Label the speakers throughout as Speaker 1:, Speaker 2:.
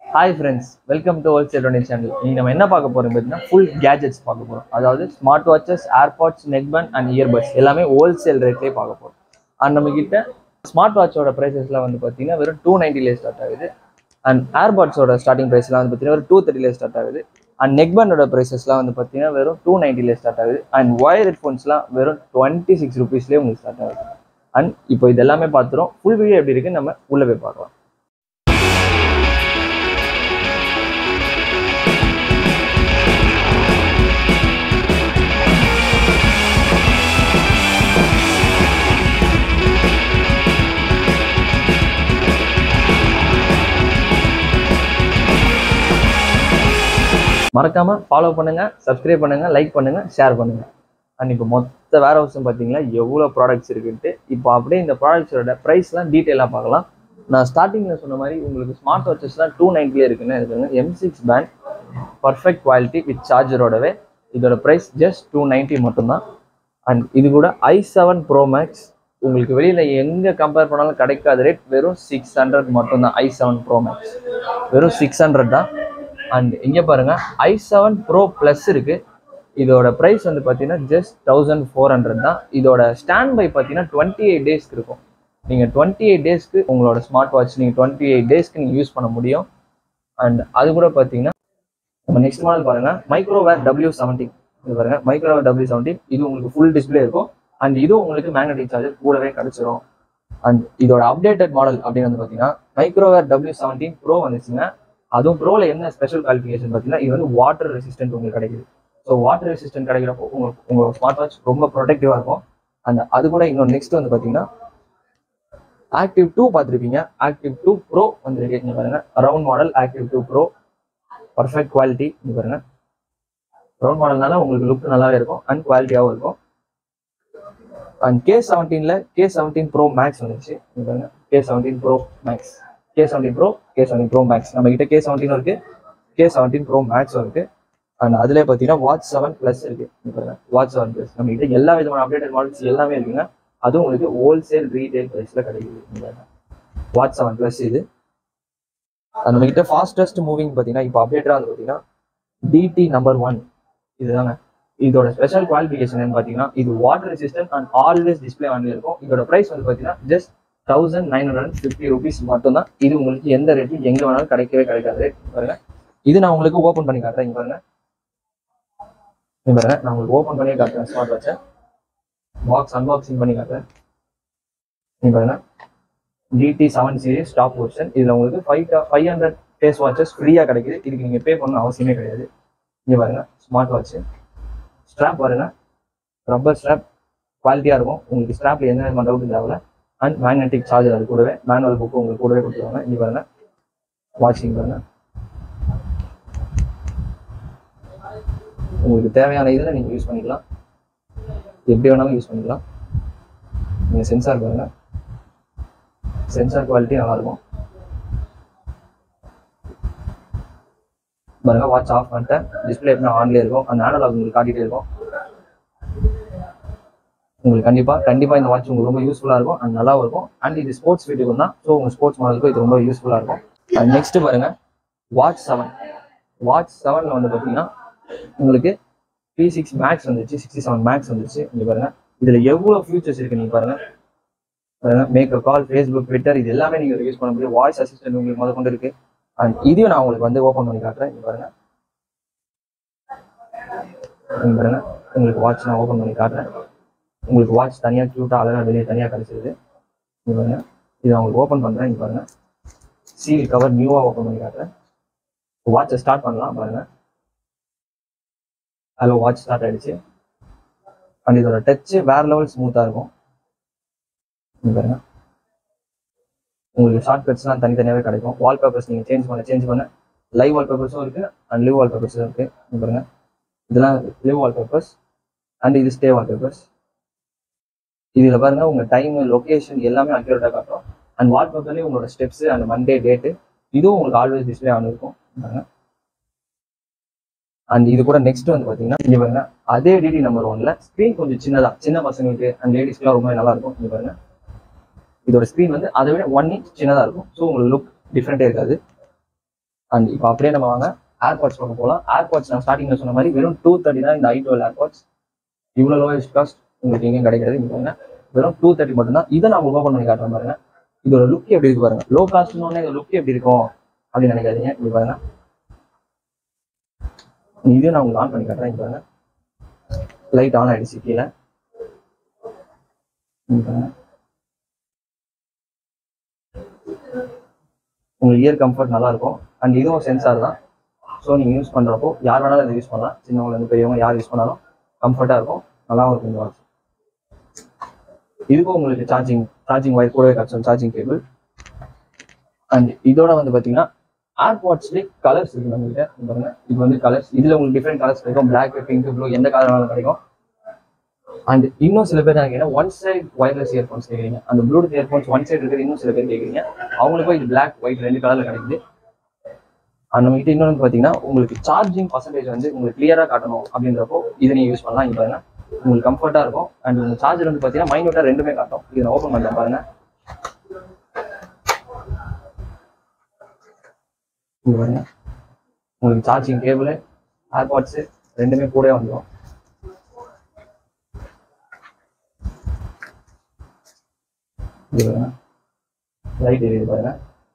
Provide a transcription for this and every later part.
Speaker 1: hi friends welcome to wholesale டொனே channel இன்னைக்கு நம்ம என்ன பார்க்க போறோம் பார்த்தீங்கன்னா ஃபுல் கேஜெட்ஸ் பார்க்க போறோம் அதாவது smart watches AirPods neckband and earbuds எல்லாமே ஹோல்சேல் ரேட்லேயே பார்க்க போறோம் அண்ட் நம்ம கிட்ட ஸ்மார்ட் வாட்சோட ப்ரைஸஸ்லாம் வந்து பார்த்தீங்கன்னா வெறும் டூ நைன்ட்டிலே ஸ்டார்ட் ஆகுது அண்ட் ஏர்பாட்ஸோட ஸ்டார்டிங் ப்ரைஸ்லாம் வந்து பார்த்தீங்கன்னா வெறும் டூ தேர்ட்டிலே ஸ்டார்ட் ஆகுது அண்ட் நெக்பேண்டோட ப்ரைஸஸ்லாம் வந்து பார்த்தீங்கன்னா வெறும் டூ நைன்ட்டிலே ஸ்டார்ட் ஆகுது அண்ட் ஒயர் ஹெட்ஃபோன்ஸ்லாம் வெறும் டுவெண்ட்டி சிக்ஸ் ருபீஸ்லேயே உங்களுக்கு ஸ்டார்ட் ஆகுது அண்ட் இப்போ இது எல்லாமே பார்த்துரும் ஃபுல் வீடியோ எப்படி இருக்குன்னு நம்ம உள்ள போய் பார்க்கலாம் மறக்காம ஃபாலோ பண்ணுங்க சப்ஸ்கிரைப் பண்ணுங்க லைக் பண்ணுங்க ஷேர் பண்ணுங்க அண்ட் இப்போ மொத்த வேர் ஹவுஸும் பார்த்தீங்களா எவ்வளோ ப்ராடக்ட்ஸ் இருக்குன்ட்டு இப்போ அப்படியே இந்த ப்ராடக்ட்ஸோட ப்ரைஸ்லாம் டீட்டெயிலாக பார்க்கலாம் நான் ஸ்டார்டிங்கில் சொன்ன மாதிரி உங்களுக்கு ஸ்மார்ட் வாட்சஸ்லாம் டூ நைன்ட்டிலே இருக்குன்னு இருக்குங்க M six band perfect quality with சார்ஜரோடவே இதோட ப்ரைஸ் ஜஸ்ட் டூ நைன்ட்டி மட்டும்தான் அண்ட் இது கூட ஐ செவன் ப்ரோ மேக்ஸ் உங்களுக்கு வெளியில் எங்கே கம்பேர் பண்ணாலும் கிடைக்காத ரேட் வெறும் சிக்ஸ் ஹண்ட்ரட் மட்டும்தான் ஐ செவன் ப்ரோ மேக்ஸ் வெறும் சிக்ஸ் ஹண்ட்ரட் தான் அண்ட் இங்கே பாருங்க ஐ செவன் ப்ரோ ப்ளஸ் இருக்கு இதோட ப்ரைஸ் வந்து பார்த்தீங்கன்னா ஜஸ்ட் தௌசண்ட் ஃபோர் ஹண்ட்ரட் தான் இதோட ஸ்டாண்ட் பை பார்த்தீங்கன்னா டுவெண்ட்டி எயிட் டேஸ்க்கு இருக்கும் நீங்கள் டுவெண்ட்டி எயிட் டேஸ்க்கு உங்களோட ஸ்மார்ட் வாட்ச் நீங்கள் டுவெண்ட்டி எயிட் டேஸ்க்கு நீங்கள் யூஸ் பண்ண முடியும் அண்ட் அது கூட பார்த்தீங்கன்னா நம்ம நெக்ஸ்ட் மாடல் பாருங்க மைக்ரோவேர் டபிள்யூ செவன்டீன் இது பாருங்க மைக்ரோவேர் டபிள்யூ செவன்டீன் இது உங்களுக்கு ஃபுல் டிஸ்பிளே இருக்கும் அண்ட் இதுவும் உங்களுக்கு மேக்னெட்டிக் சார்ஜர் கூடவே கிடைச்சிரும் அண்ட் இதோட அப்டேட்டட் மாடல் அப்படின்னு வந்து பார்த்தீங்கன்னா மைக்ரோவேர் டபிள்யூ செவன்டீன் ப்ரோ வந்துச்சுங்க அதுவும் ப்ரோல என்ன ஸ்பெஷல் குவாலிஃபிகேஷன் பார்த்தீங்கன்னா இது வந்து வாட்டர் ரெசிஸ்டன்ட் உங்களுக்கு கிடைக்குது ஸோ வாட்டர் ரெசிஸ்டன்ட் கிடைக்கிறப்போ உங்க உங்க ஸ்மார்ட் வாட்ச் ரொம்ப ப்ரொடெக்டிவா இருக்கும் அண்ட் அது கூட இன்னொரு நெக்ஸ்ட் வந்து பார்த்தீங்கன்னா ஆக்டிவ் டூ பார்த்துருப்பீங்க ஆக்டிவ் டூ ப்ரோ வந்துருக்கு இங்க பாருங்க round model active two pro perfect quality இங்க பாருங்க ரவுண்ட் மாடல்னால உங்களுக்கு லுக் நல்லாவே இருக்கும் அண்ட் குவாலிட்டியாகவும் இருக்கும் அண்ட் கே செவன்டீன்ல கே செவன்டீன் ப்ரோ மேக்ஸ் வந்துருச்சு இங்க பாருங்க K seventeen pro max K seventeen pro K seventeen pro max நம்ம கிட்ட கே செவன்டீன் இருக்கு கே செவன்டீன் ப்ரோ மேக்ஸும் இருக்கு அண்ட் அதுல பார்த்தீங்கன்னா வாட்ச் செவன் ப்ளஸ் இருக்கு இங்க பாருங்க வாட்ச் செவன் ப்ளஸ் நம்ம கிட்ட எல்லா விதமான அப்டேட்டட் மாடல்ஸ் எல்லாமே இருக்குங்க அதுவும் உங்களுக்கு ஹோல்சேல் ரீட்டைல் ப்ரைஸ்ல கிடைக்குது இங்க பாருங்க வாட்ச் செவன் ப்ளஸ் இது and நம்ம கிட்ட ஃபாஸ்டஸ்ட் மூவிங் பார்த்தீங்கன்னா இப்போ அப்டேட்டா வந்து பார்த்தீங்கன்னா டிடி நம்பர் ஒன் இதுதாங்க இதோட ஸ்பெஷல் குவாலிஃபிகேஷன் பார்த்தீங்கன்னா இது water resistant and always display ஆன்ல இருக்கும் இதோட பிரைஸ் வந்து பார்த்தீங்கன்னா just thousand nine hundred fifty rupees மட்டும்தான் இது உங்களுக்கு எந்த ரேட்லையும் எங்க வேணாலும் கிடைக்கவே கிடைக்காது ரேட் பாருங்க இது நான் உங்களுக்கு ஓப்பன் பண்ணி காட்டுறேன் இங்க பாருங்க இங்க பாருங்க நான் உங்களுக்கு ஓப்பன் பண்ணியே காட்டுறேன் ஸ்மார்ட் வாட்சை பாக்ஸ் அன்பாக்சிங் பண்ணி காட்டுறேன் இங்க பாருங்க DT seven series top version இதுல உங்களுக்கு five five hundred face watches ஃப்ரீயா கிடைக்குது இதுக்கு நீங்க பே பண்ண அவசியமே கிடையாது இங்க பாருங்க ஸ்மார்ட் வாட்ச் ஸ்ட்ராப் பாருங்க ரப்பர் ஸ்ட்ராப் குவாலிட்டியா இருக்கும் உங்களுக்கு ஸ்ட்ராப்ல எந்த விதமான டவுட் தேவையில்ல அண்ட் மேக்னெட்டிக் சார்ஜர் அது கூடவே மேனுவல் புக்கு உங்களுக்கு கூடவே கொடுத்துருவாங்க இங்க பாருங்க வாட்சிங் பாருங்க உங்களுக்கு தேவையான இதில் நீங்கள் யூஸ் பண்ணிக்கலாம் எப்படி வேணாலும் யூஸ் பண்ணிக்கலாம் நீங்கள் சென்சார் பாருங்க சென்சார் குவாலிட்டி நல்லா இருக்கும் பாருங்க வாட்ச் ஆஃப் பண்ணிட்டேன் டிஸ்பிளே எப்படின்னா ஆன்லேயே இருக்கும் அந்த ஆனலாக் உங்களுக்கு காட்டிகிட்டே இருக்கும் உங்களுக்கு கண்டிப்பா கண்டிப்பா இந்த வாட்ச் உங்களுக்கு ரொம்ப யூஸ்ஃபுல்லா இருக்கும் அண்ட் நல்லாவும் இருக்கும் அண்ட் இது ஸ்போர்ட்ஸ் வீட்டுக்கு தான் ஸோ உங்க ஸ்போர்ட்ஸ் மாடலுக்கும் இது ரொம்ப யூஸ்ஃபுல்லா இருக்கும் அண்ட் நெக்ஸ்ட் பாருங்க வாட்ச் செவன் வாட்ச் செவன்ல வந்து பாத்தீங்கன்னா உங்களுக்கு பி சிக்ஸ் மேக்ஸ் வந்துச்சு சிக்ஸ்டி செவன் மேக்ஸ் வந்துச்சு இங்க பாருங்க இதுல எவ்வளவு ஃபியூச்சர்ஸ் இருக்கு நீங்க பாருங்க பாருங்க மேக் கால் ஃபேஸ்புக் ட்விட்டர் இது எல்லாமே நீங்க யூஸ் பண்ண முடியும் வாய்ஸ் அசிஸ்டன்ட் உங்களுக்கு முத கொண்டு இருக்கு அண்ட் இதையும் நான் உங்களுக்கு வந்து ஓப்பன் பண்ணி காட்டுறேன் இங்க பாருங்க இங்க பாருங்க உங்களுக்கு வாட்ச் நான் ஓப்பன் பண்ணி காட்டுறேன் உங்களுக்கு வாட்ச் தனியாக க்யூட்டாக அழகாக வெளியே தனியாக கிடைச்சிருது இங்க பாருங்க இதை உங்களுக்கு ஓப்பன் பண்ணுறேன் இங்க பாருங்க சீல் கவர் நியூவாக ஓப்பன் பண்ணி காட்டுறேன் வாட்சை ஸ்டார்ட் பண்ணலாம் பாருங்க ஹலோ வாட்ச் ஸ்டார்ட் ஆயிடுச்சு அண்ட் இதோட டச் வேற லெவல் ஸ்மூத்தாக இருக்கும் இங்க பாருங்க உங்களுக்கு ஷார்ட் கட்ஸ்லாம் தனித்தனியாகவே கிடைக்கும் வால்பேப்பர்ஸ் நீங்கள் சேஞ்ச் பண்ண சேஞ்ச் பண்ண லைவ் வால்பேப்பர்ஸும் இருக்கு அண்ட் லிவ் வால்பேப்பர்ஸும் இருக்கு இங்க பாருங்க இதெல்லாம் லிவ் வால்பேப்பர்ஸ் அண்ட் இது ஸ்டே வால்பேப்பர்ஸ் இதுல பாருங்க உங்க டைம் லொகேஷன் எல்லாமே அக்யூரேட்டா காட்டும் அண்ட் வால்பேப்பர்லயும் உங்களோட ஸ்டெப்ஸ் அண்ட் மண்டே டேட்டு இதுவும் உங்களுக்கு ஆல்வேஸ் டிஸ்பிளே ஆன் இருக்கும் அண்ட் இது கூட நெக்ஸ்ட் வந்து பாத்தீங்கன்னா இங்க பாருங்க அதே டிடி நம்பர் ஒன்ல ஸ்க்ரீன் கொஞ்சம் சின்னதா சின்ன பசங்களுக்கு அண்ட் லேடிஸ்க்குலாம் ரொம்ப நல்லா இருக்கும் இங்க பாருங்க இதோட ஸ்க்ரீன் வந்து அதை விட ஒன் இன்ச் சின்னதா இருக்கும் ஸோ உங்களுக்கு லுக் டிஃப்ரெண்டே இருக்காது அண்ட் இப்போ அப்படியே நம்ம வாங்க ஏர்பாட்ஸ் பக்கம் போகலாம் ஏர்பாட்ஸ் நான் ஸ்டார்டிங்ல சொன்ன மாதிரி வெறும் டூ தேர்ட்டி தான் இந்த ஐ டுவெல் ஏர்பாட்ஸ் இவ்வளோ லோயஸ்ட் காஸ்ட் உங்களுக்கு எங்கேயும் கிடைக்காது இங்க பாருங்க வெறும் டூ தேர்ட்டி மட்டும்தான் இதை நான் உங்களுக்கு ஓப்பன் பண்ணி காட்டுறேன் பாருங்க இதோட லுக் எப்படி இருக்கு பாருங்க லோ காஸ்ட்னு இதோட லுக் எப்படி இருக்கும் அப்படின்னு நினைக்காதீங்க இங்க பாருங்க இதையும் நான் உங்களுக்கு ஆன் பண்ணி காட்டுறேன் இங்க பாருங்க லைட் ஆன் ஆயிடுச்சு கீழே இங்க பாருங்க உங்களுக்கு இயர் கம்ஃபர்ட் நல்லா இருக்கும் அண்ட் இதுவும் சென்சார் தான் ஸோ நீங்கள் யூஸ் பண்ணுறப்போ யார் வேணாலும் இதை யூஸ் பண்ணலாம் சின்னவங்க இருந்து பெரியவங்க யார் யூஸ் பண்ணாலும் கம்ஃபர்ட்டாக இருக்கும் நல்லாவும் இருக்கும் இந்த வாட்ச் இதுக்கும் உங்களுக்கு சார்ஜிங் சார்ஜிங் ஒயர் கூடவே கிடச்சோம் சார்ஜிங் கேபிள் அண்ட் இதோட வந்து பார்த்தீங்கன்னா ஏர்பாட்ஸ்லேயே கலர்ஸ் இருக்கு நம்மகிட்ட இங்க பாருங்க இது வந்து கலர்ஸ் இதில் உங்களுக்கு டிஃப்ரெண்ட் கலர்ஸ் கிடைக்கும் பிளாக் பிங்க் ப்ளூ எந்த கலர் வேணாலும் கிடைக்கும் அண்ட் இன்னும் சில பேர் என்ன ஒன் சைடு ஒயர்லெஸ் இயர்ஃபோன்ஸ் கேட்குறீங்க அந்த ப்ளூடூத் இயர்ஃபோன்ஸ் ஒன் சைடு இருக்குது இன்னும் சில பேர் கேட்குறீங்க அவங்களுக்கும் இது பிளாக் ஒயிட் ரெண்டு கலர்ல கிடைக்குது அண்ட் நம்ம கிட்ட இன்னொன்று பார்த்தீங்கன்னா உங்களுக்கு சார்ஜிங் பர்சன்டேஜ் வந்து உங்களுக்கு கிளியராக காட்டணும் அப்படின்றப்போ இதை நீங்கள் யூஸ் பண்ணலாம் இங்க பாருங்க உங்களுக்கு கம்ஃபர்ட்டாக இருக்கும் அண்ட் உங்க சார்ஜர் வந்து பார்த்தீங்கன்னா மைனூட்டாக ரெண்டுமே காட்டும் இதை நான் ஓப்பன் பண்ணுறேன் பாருங்க இங்க பாருங்க உங்களுக்கு சார்ஜிங் கேபிள் ஏர்பாட்ஸு ரெண்டுமே கூடவே வந்துடும் இது பாருங்க லைட் எரியுது பாருங்க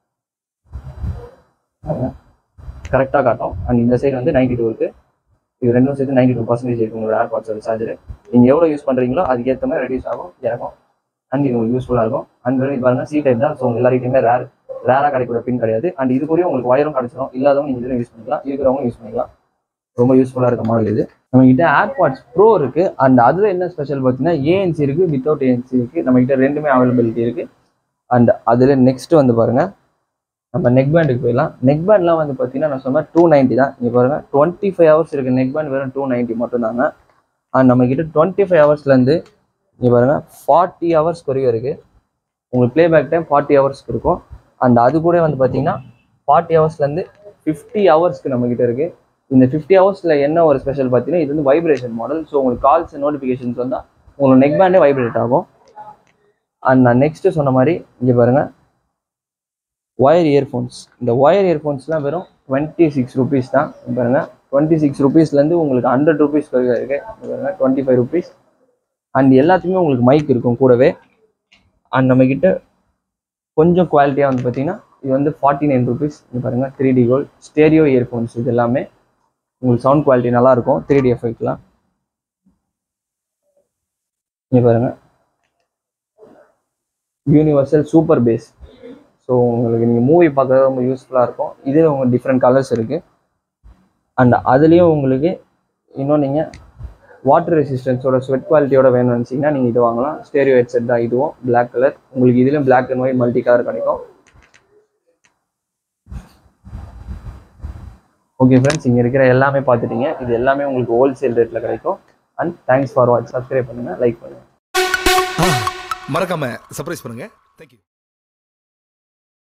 Speaker 1: கரெக்டாக காட்டும் அண்ட் இந்த சைடு வந்து நைன்டி டூ இருக்கு இது ரெண்டும் சேர்த்து நைன்டி டூ பர்சன்டேஜ் இருக்கு உங்களோட ஏர்பாட்ஸோட சார்ஜர் நீங்கள் எவ்வளோ யூஸ் பண்ணுறீங்களோ அதுக்கேற்ற மாதிரி ரெடியூஸ் ஆகும் இறக்கும் அண்ட் இது உங்களுக்கு யூஸ்ஃபுல்லாக இருக்கும் அண்ட் இது பாருங்க சி டைப் தான் ஸோ உங்க எல்லாருக்கிட்டையுமே ரேர் ரேராக கிடைக்கிற பின் கிடையாது அண்ட் இது கூடயும் உங்களுக்கு ஒயரும் கிடைச்சிடும் இல்லாதவங்க நீங்கள் இதில் யூஸ் பண்ணிக்கலாம் இருக்கிறவங்க யூஸ் பண்ணிக்கலாம் ரொம்ப யூஸ்ஃபுல்லாக இருக்க மாடல் இது நம்ம கிட்ட ஏர்பாட்ஸ் ப்ரோ இருக்கு அண்ட் அதுல என்ன ஸ்பெஷல் பார்த்தீங்கன்னா ஏஎன்சி இருக்கு வித்தவுட் ஏஎன்சி இருக்கு நம்ம கிட்ட ரெண்டுமே அவைலபிலிட்டி இருக்கு அண்ட் அதுல நெக்ஸ்ட் வந்து பாருங்க நம்ம நெக் பேண்டுக்கு போயிடலாம் நெக் பேண்ட்லாம் வந்து பார்த்தீங்கன்னா நான் சொன்ன டூ நைன்ட்டி தான் இங்கே பாருங்க டுவெண்ட்டி ஃபைவ் ஹவர்ஸ் இருக்கு நெக் பேண்ட் வெறும் டூ நைன்ட்டி மட்டும் தாங்க அண்ட் நம்ம கிட்ட டுவெண்ட்டி ஃபைவ் ஹவர்ஸ்லேருந்து இங்கே பாருங்க ஃபார்ட்டி ஹவர்ஸ் வரைக்கும் இருக்கு உங்களுக்கு ப்ளேபேக் டைம் ஃபார்ட்டி ஹவர்ஸ்க்கு இருக்கும் அண்ட் அது கூட வந்து பார்த்தீங்கன்னா ஃபார்ட்டி ஹவர்ஸ்லேருந்து ஃபிஃப்டி ஹவர்ஸ்க்கு நம்ம கிட்ட இருக்கு இந்த ஃபிஃப்டி ஹவர்ஸில் என்ன ஒரு ஸ்பெஷல் பார்த்தீங்கன்னா இது வந்து வைப்ரேஷன் மாடல் ஸோ உங்களுக்கு கால்ஸ் நோட்டிஃபிகேஷன்ஸ் வந்தால் உங்களுக்கு நெக் பேண்டே வைப்ரேட் ஆகும் அண்ட் நான் நெக்ஸ்ட் சொன்ன மாதிரி இங்கே பாருங்க ஒயர் இயர்ஃபோன்ஸ் இந்த ஒயர் இயர்ஃபோன்ஸ்லாம் வெறும் டுவெண்ட்டி சிக்ஸ் ருபீஸ் தான் இங்க பாருங்க டுவெண்ட்டி சிக்ஸ் ருபீஸ்லேருந்து உங்களுக்கு ஹண்ட்ரட் ருபீஸ் வரைக்கும் இருக்கு இங்க பாருங்க டுவெண்ட்டி ஃபைவ் ருபீஸ் அண்ட் எல்லாத்துக்குமே உங்களுக்கு மைக் இருக்கும் கூடவே அண்ட் நம்மக்கிட்ட கொஞ்சம் குவாலிட்டியாக வந்து பார்த்தீங்கன்னா இது வந்து ஃபார்ட்டி நைன் ருபீஸ் இங்கே பாருங்கள் three D gold stereo earphones இது எல்லாமே உங்களுக்கு சவுண்ட் குவாலிட்டி நல்லா இருக்கும் த்ரீ டி எஃபெக்ட்லாம் இங்கே பாருங்க யூனிவர்சல் சூப்பர் பேஸ் ஸோ உங்களுக்கு நீங்கள் மூவி பார்க்கறது ரொம்ப யூஸ்ஃபுல்லாக இருக்கும் இதில் உங்களுக்கு டிஃப்ரெண்ட் கலர்ஸ் இருக்குது அண்ட் அதுலேயும் உங்களுக்கு இன்னும் நீங்கள் வாட்டர் ரெசிஸ்டன்ஸோட ஸ்வெட் குவாலிட்டியோட வேணும்னு நினச்சிங்கன்னா நீங்கள் இது வாங்கலாம் ஸ்டேரியோ ஹெட்செட் தான் இதுவும் Black கலர் உங்களுக்கு இதுலேயும் Black and white multi colour கிடைக்கும் ஓகே ஃப்ரெண்ட்ஸ் இங்கே இருக்கிற எல்லாமே பார்த்துட்டீங்க இது எல்லாமே உங்களுக்கு ஹோல்சேல் ரேட்டில் கிடைக்கும் and thanks for watch subscribe பண்ணுங்கள் லைக் பண்ணுங்கள்
Speaker 2: மறக்காம சர்ப்ரைஸ் பண்ணுங்க தேங்க்யூ